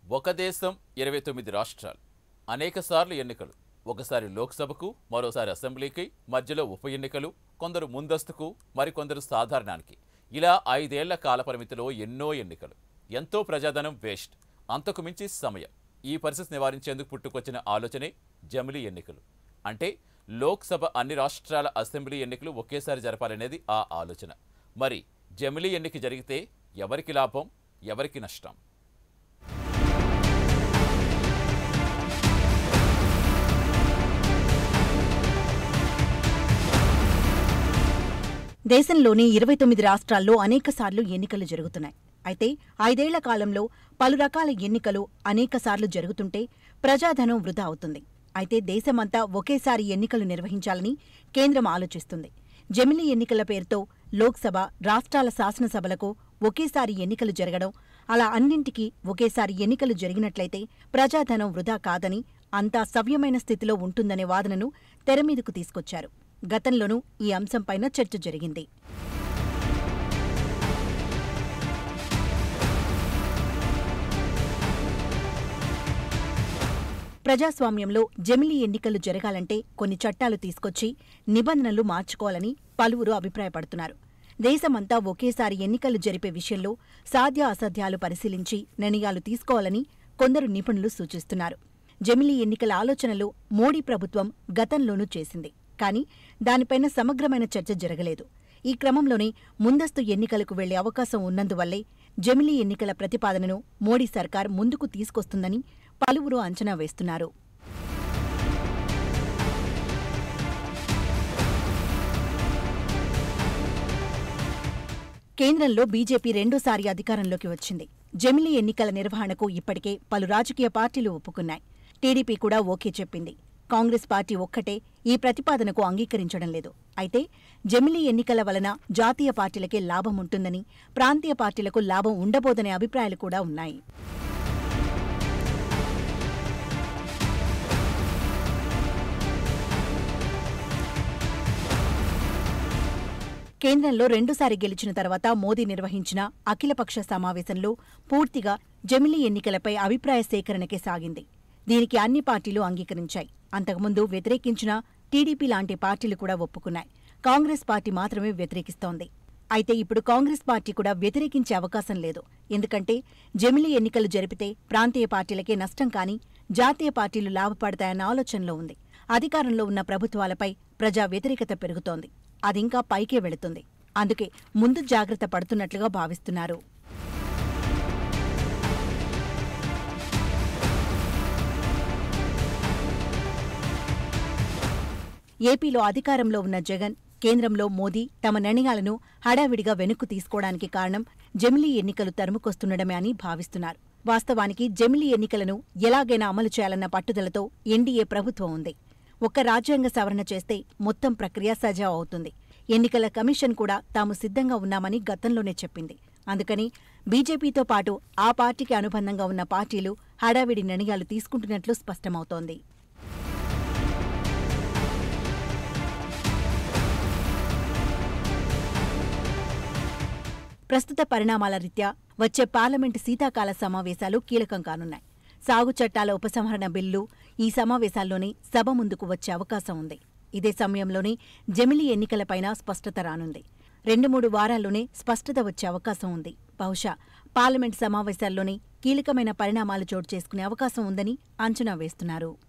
ఒక దేశం ఇరవై తొమ్మిది రాష్ట్రాలు అనేక సార్లు ఎన్నికలు ఒకసారి లోక్సభకు మరోసారి అసెంబ్లీకి మధ్యలో ఉప ఎన్నికలు కొందరు ముందస్తుకు మరికొందరు సాధారణానికి ఇలా ఐదేళ్ల కాలపరిమితిలో ఎన్నో ఎన్నికలు ఎంతో ప్రజాధనం వేస్ట్ అంతకు మించి సమయం ఈ పరిస్థితి నివారించేందుకు పుట్టుకొచ్చిన ఆలోచనే జమిలీ ఎన్నికలు అంటే లోక్సభ అన్ని రాష్ట్రాల అసెంబ్లీ ఎన్నికలు ఒకేసారి జరపాలనేది ఆ ఆలోచన మరి జమిలీ ఎన్నిక జరిగితే ఎవరికి లాభం ఎవరికి నష్టం దేశంలోని ఇరవై తొమ్మిది రాష్ట్రాల్లో అనేకసార్లు ఎన్నికలు జరుగుతున్నాయి అయితే ఐదేళ్ల కాలంలో పలు రకాల ఎన్నికలు అనేకసార్లు జరుగుతుంటే ప్రజాధనం వృధా అవుతుంది అయితే దేశమంతా ఒకేసారి ఎన్నికలు నిర్వహించాలని కేంద్రం ఆలోచిస్తుంది జమిలీ ఎన్నికల పేరుతో లోక్సభ రాష్ట్రాల శాసనసభలకు ఒకేసారి ఎన్నికలు జరగడం అలా అన్నింటికీ ఒకేసారి ఎన్నికలు జరిగినట్లయితే ప్రజాధనం వృధా కాదని అంతా సవ్యమైన స్థితిలో ఉంటుందనే వాదనను తెరమీదకు తీసుకొచ్చారు గతంలోనూ ఈ అంశంపైన చర్చ జరిగింది ప్రజాస్వామ్యంలో జమిలీ ఎన్నికలు జరగాలంటే కొన్ని చట్టాలు తీసుకొచ్చి నిబంధనలు మార్చుకోవాలని పలువురు అభిప్రాయపడుతున్నారు దేశమంతా ఒకేసారి ఎన్నికలు జరిపే విషయంలో సాధ్య అసాధ్యాలు పరిశీలించి నిర్ణయాలు తీసుకోవాలని కొందరు నిపుణులు సూచిస్తున్నారు జమిలీ ఎన్నికల ఆలోచనలు మోడీ ప్రభుత్వం గతంలోనూ చేసింది కానీ దానిపైన సమగ్రమైన చర్చ జరగలేదు ఈ క్రమంలోనే ముందస్తు ఎన్నికలకు వెళ్లే అవకాశం ఉన్నందువల్లే జమిలీ ఎన్నికల ప్రతిపాదనను మోడీ సర్కార్ ముందుకు తీసుకొస్తుందని పలువురు అంచనా వేస్తున్నారు కేంద్రంలో బీజేపీ రెండోసారి అధికారంలోకి వచ్చింది జమిలీ ఎన్నికల నిర్వహణకు ఇప్పటికే పలు రాజకీయ పార్టీలు ఒప్పుకున్నాయి టీడీపీ కూడా ఓకే చెప్పింది కాంగ్రెస్ పార్టీ ఒక్కటే ఈ ప్రతిపాదనకు అంగీకరించడం లేదు అయితే జమిలీ ఎన్నికల వలన జాతీయ పార్టీలకే లాభం ఉంటుందని ప్రాంతీయ పార్టీలకు లాభం ఉండబోదనే అభిప్రాయాలు కూడా ఉన్నాయి కేంద్రంలో రెండుసారి గెలిచిన తర్వాత మోదీ నిర్వహించిన అఖిలపక్ష సమావేశంలో పూర్తిగా జమిలీ ఎన్నికలపై అభిప్రాయ సేకరణకే సాగింది దీనికి అన్ని పార్టీలు అంగీకరించాయి అంతకుముందు వ్యతిరేకించిన టీడీపీ లాంటి పార్టీలు కూడా ఒప్పుకున్నాయి కాంగ్రెస్ పార్టీ మాత్రమే వ్యతిరేకిస్తోంది అయితే ఇప్పుడు కాంగ్రెస్ పార్టీ కూడా వ్యతిరేకించే అవకాశం లేదు ఎందుకంటే జమిలీ ఎన్నికలు జరిపితే ప్రాంతీయ పార్టీలకే నష్టం కానీ జాతీయ పార్టీలు లాభపడతాయన్న ఆలోచనలో ఉంది అధికారంలో ఉన్న ప్రభుత్వాలపై ప్రజా వ్యతిరేకత పెరుగుతోంది అదింకా పైకే వెళుతుంది అందుకే ముందు జాగ్రత్త పడుతున్నట్లుగా భావిస్తున్నారు ఏపీలో అధికారంలో ఉన్న జగన్ కేంద్రంలో మోదీ తమ నిర్ణయాలను హడావిడిగా వెనక్కు తీసుకోవడానికి కారణం జమిలీ ఎన్నికలు తరుముకొస్తుండడమే అని భావిస్తున్నారు వాస్తవానికి జమిలీ ఎన్నికలను ఎలాగైనా అమలు చేయాలన్న పట్టుదలతో ఎన్డీఏ ప్రభుత్వం ఉంది ఒక్క రాజ్యాంగ సవరణ చేస్తే మొత్తం ప్రక్రియ సజావు అవుతుంది ఎన్నికల కమిషన్ కూడా తాము సిద్ధంగా ఉన్నామని గతంలోనే చెప్పింది అందుకని బీజేపీతో పాటు ఆ పార్టీకి అనుబంధంగా ఉన్న పార్టీలు హడావిడి నిర్ణయాలు తీసుకుంటున్నట్లు స్పష్టమవుతోంది ప్రస్తుత పరిణామాల రీత్యా వచ్చే పార్లమెంటు శీతాకాల సమావేశాలు కీలకం కానున్నాయి సాగు చట్టాల ఉపసంహరణ బిల్లు ఈ సమావేశాల్లోనే సభ ముందుకు వచ్చే అవకాశం ఉంది ఇదే సమయంలోనే జమిలీ ఎన్నికలపైన స్పష్టత రానుంది రెండు మూడు వారాల్లోనే స్పష్టత వచ్చే అవకాశం ఉంది బహుశా పార్లమెంట్ సమావేశాల్లోనే కీలకమైన పరిణామాలు చోటు చేసుకునే అవకాశం ఉందని అంచనా వేస్తున్నారు